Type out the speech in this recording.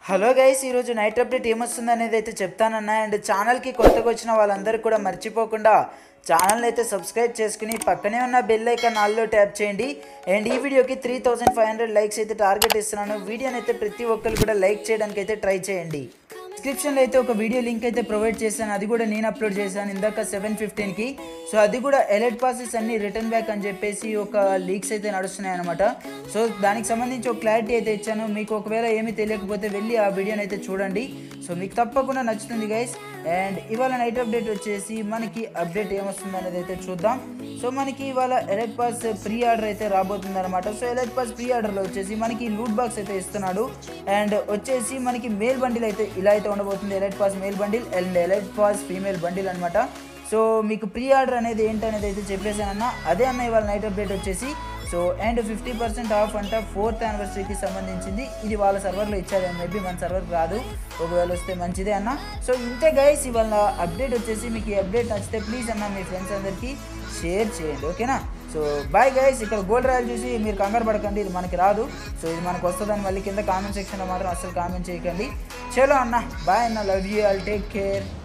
hello guys ఈరోజు night update ఏమొస్తుంది అనేది అయితే చెప్తానన్నా అండ్ ఛానల్కి కొత్తగా వచ్చిన వాళ్ళందరూ కూడా మర్చిపోకుండా ఛానల్ అయితే సబ్స్క్రైబ్ చేసుకుని పక్కనే ఉన్న బెల్ ఐకాన్ ఆల్లో ట్యాప్ చేయండి అండ్ ఈ వీడియోకి three thousand five hundred likes అయితే టార్గెట్ ఇస్తున్నాను వీడియోని అయితే ప్రతి ఒక్కరు కూడా లైక్ చేయడానికి అయితే ట్రై చేయండి డిస్క్రిప్షన్లో అయితే ఒక వీడియో లింక్ అయితే ప్రొవైడ్ చేశాను అది కూడా నేను అప్లోడ్ చేశాను ఇందాక సెవెన్ ఫిఫ్టీన్కి సో అది కూడా ఎలర్ట్ పాసెస్ అన్ని రిటర్న్ బ్యాక్ అని చెప్పేసి ఒక లీక్స్ అయితే నడుస్తున్నాయి అనమాట సో దానికి సంబంధించి ఒక క్లారిటీ అయితే ఇచ్చాను మీకు ఒకవేళ ఏమీ తెలియకపోతే వెళ్ళి ఆ వీడియోని అయితే చూడండి సో మీకు తప్పకుండా నచ్చుతుంది గైస్ అండ్ ఇవాళ నైట్ అప్డేట్ వచ్చేసి మనకి అప్డేట్ ఏమొస్తుంది అనేది అయితే చూద్దాం సో మనకి ఇవాళ ఎలర్ట్ పాస్ ప్రీ ఆర్డర్ అయితే రాబోతుంది అనమాట సో ఎలర్ట్ పాస్ ప్రీ ఆర్డర్లో వచ్చేసి మనకి లూట్ బాక్స్ అయితే ఇస్తున్నాడు అండ్ వచ్చేసి మనకి మేల్ బండిల్ అయితే ఇలా అయితే ఉండబోతుంది alert pass male bundle and alert pass female bundle అనమాట సో మీకు ప్రీ ఆర్డర్ అనేది ఏంటనేది అయితే చెప్పేసానన్న అదే అన్న ఇవాళ నైట్ అప్డేట్ వచ్చేసి so and fifty percent off అంట ఫోర్త్ యానివర్సరీకి సంబంధించింది ఇది వాళ్ళ సర్వర్లో ఇచ్చారు మేబీ మన సర్వర్కి రాదు ఒకవేళ వస్తే మంచిదే అన్న సో ఇంతే గైస్ ఇవాళ అప్డేట్ వచ్చేసి మీకు ఈ అప్డేట్ నచ్చితే ప్లీజ్ అన్న మీ ఫ్రెండ్స్ అందరికీ షేర్ చేయండి ఓకేనా సో బాయ్ గైస్ ఇక్కడ గోల్డ్ రాయల్ చూసి మీరు కంగారు పడకండి ఇది మనకి రాదు సో ఇది మనకు వస్తుందని మళ్ళీ కింద కామెంట్ సెక్షన్లో మాత్రం అసలు కామెంట్ చేయకండి చలో అన్న బాయ్ అన్న love you I'll take care